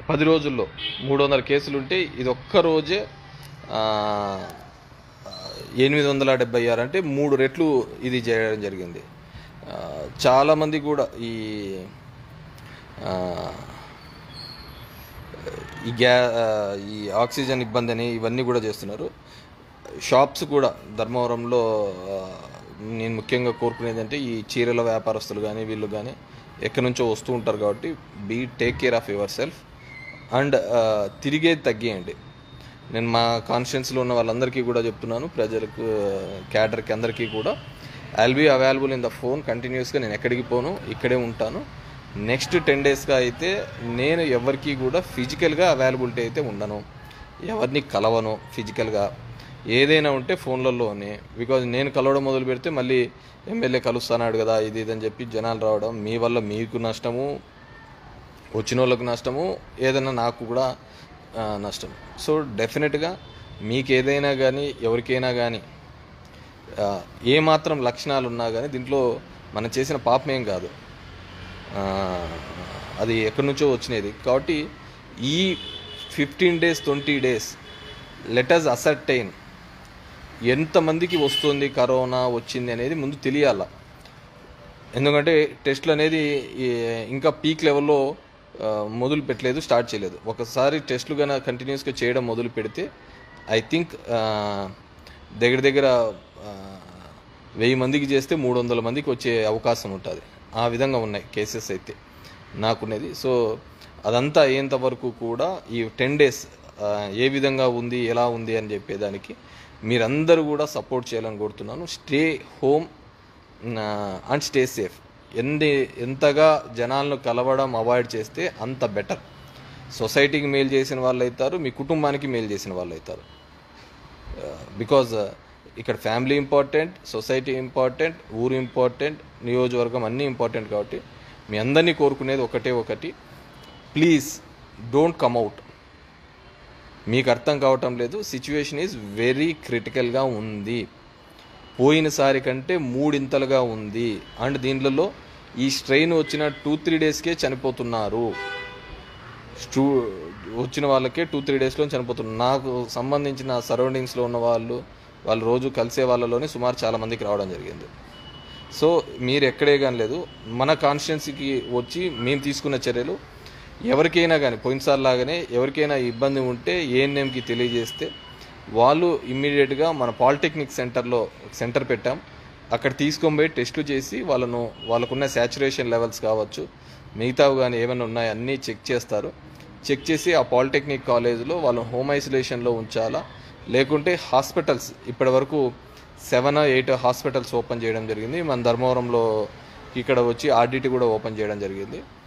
పది రోజుల్లో మూడు వందల కేసులు ఉంటే ఇది ఒక్క రోజే ఆ, ఎనిమిది వందల డెబ్బై ఆరు అంటే మూడు రెట్లు ఇది చేయడం జరిగింది ఆ, చాలామంది కూడా ఈ ఆ, ఈ గ్యా ఆ, ఈ ఆక్సిజన్ ఇబ్బంది అని ఇవన్నీ కూడా చేస్తున్నారు షాప్స్ కూడా ధర్మవరంలో ఆ, నేను ముఖ్యంగా కోరుకునేది అంటే ఈ చీరల వ్యాపారస్తులు కానీ వీళ్ళు కానీ ఎక్కడి నుంచో వస్తూ ఉంటారు కాబట్టి be take care of yourself and తిరిగేది తగ్గియండి నేను మా కాన్షియన్స్లో ఉన్న వాళ్ళందరికీ కూడా చెప్తున్నాను ప్రజలకు క్యాడర్కి అందరికీ కూడా I'll be available in the phone కంటిన్యూస్గా నేను ఎక్కడికి పోను ఇక్కడే ఉంటాను నెక్స్ట్ టెన్ డేస్గా అయితే నేను ఎవరికి కూడా ఫిజికల్గా అవైలబిలిటీ అయితే ఉండను ఎవరిని కలవను ఫిజికల్గా ఏదైనా ఉంటే ఫోన్లలోనే బికాజ్ నేను కలవడం మొదలు పెడితే మళ్ళీ ఎమ్మెల్యే కలుస్తున్నాడు కదా ఇది ఇది అని చెప్పి జనాలు రావడం మీ వల్ల మీకు నష్టము వచ్చిన వాళ్ళకు నష్టము ఏదైనా నాకు కూడా ఆ, నష్టం సో డెఫినెట్గా మీకు ఏదైనా కానీ ఎవరికైనా కానీ ఆ, ఏ మాత్రం లక్షణాలు ఉన్నా కానీ దీంట్లో మనం చేసిన పాపం ఏం కాదు ఆ, అది ఎక్కడి నుంచో వచ్చినది కాబట్టి ఈ fifteen days twenty days letters ascertain ఎంతమందికి వస్తుంది కరోనా వచ్చింది అనేది ముందు తెలియాల ఎందుకంటే టెస్ట్లు అనేది ఈ ఇంకా పీక్ లెవెల్లో ఆ, మొదలు పెట్టలేదు స్టార్ట్ చేయలేదు ఒకసారి టెస్ట్లు కనుక కంటిన్యూస్గా చేయడం మొదలు పెడితే ఐ థింక్ దగ్గర దగ్గర ఆ, వెయ్యి మందికి చేస్తే మూడు వందల మందికి వచ్చే అవకాశం ఉంటుంది ఆ విధంగా ఉన్నాయి కేసెస్ అయితే నాకున్నది సో అదంతా అయ్యేంత వరకు కూడా ఈ టెన్ డేస్ ఏ విధంగా ఉంది ఎలా ఉంది అని చెప్పేదానికి మీరందరూ కూడా సపోర్ట్ చేయాలని కోరుతున్నాను stay home and stay safe ఎన్ని ఎంతగా జనాలను కలవడం అవాయిడ్ చేస్తే అంత బెటర్ సొసైటీకి మేలు చేసిన వాళ్ళు అవుతారు మీ కుటుంబానికి మేలు చేసిన వాళ్ళు అవుతారు బికాజ్ ఇక్కడ ఫ్యామిలీ ఇంపార్టెంట్ సొసైటీ ఇంపార్టెంట్ ఊరు ఇంపార్టెంట్ నియోజకవర్గం అన్నీ ఇంపార్టెంట్ కాబట్టి మీ అందరినీ కోరుకునేది ఒకటే ఒకటి ప్లీజ్ డోంట్ కమ్ అవుట్ మీకు అర్థం కావటం లేదు సిచ్యువేషన్ ఈజ్ వెరీ క్రిటికల్గా ఉంది పోయినసారి కంటే మూడింతలుగా ఉంది అండ్ దీంట్లో ఈ స్ట్రెయిన్ వచ్చిన టూ త్రీ డేస్కే చనిపోతున్నారు స్టూ వచ్చిన వాళ్ళకే టూ త్రీ డేస్లో చనిపోతున్నారు నాకు సంబంధించిన సరౌండింగ్స్లో ఉన్న వాళ్ళు వాళ్ళు రోజు కలిసే వాళ్ళలోనే సుమారు చాలా మందికి రావడం జరిగింది సో మీరు ఎక్కడే కానీ లేదు మన కాన్స్టిట్యున్సీకి వచ్చి మేము తీసుకున్న చర్యలు ఎవరికైనా కానీ పోయినసారి లాగానే ఎవరికైనా ఇబ్బంది ఉంటే ఏఎన్ఎంకి తెలియజేస్తే వాళ్ళు ఇమ్మీడియట్గా మన పాలిటెక్నిక్ సెంటర్లో సెంటర్ పెట్టాం అక్కడ తీసుకొని పోయి టెస్టులు చేసి వాళ్ళను వాళ్ళకున్న శాచురేషన్ లెవెల్స్ కావచ్చు మిగతావి కానీ ఏమైనా ఉన్నాయో అన్నీ చెక్ చేస్తారు చెక్ చేసి ఆ పాలిటెక్నిక్ కాలేజ్లో వాళ్ళని హోమ్ ఐసోలేషన్లో ఉంచాలా లేకుంటే హాస్పిటల్స్ ఇప్పటి వరకు సెవెన్ ఎయిట్ హాస్పిటల్స్ ఓపెన్ చేయడం జరిగింది మన ధర్మవరంలో ఇక్కడ వచ్చి ఆర్డిటి కూడా ఓపెన్ చేయడం జరిగింది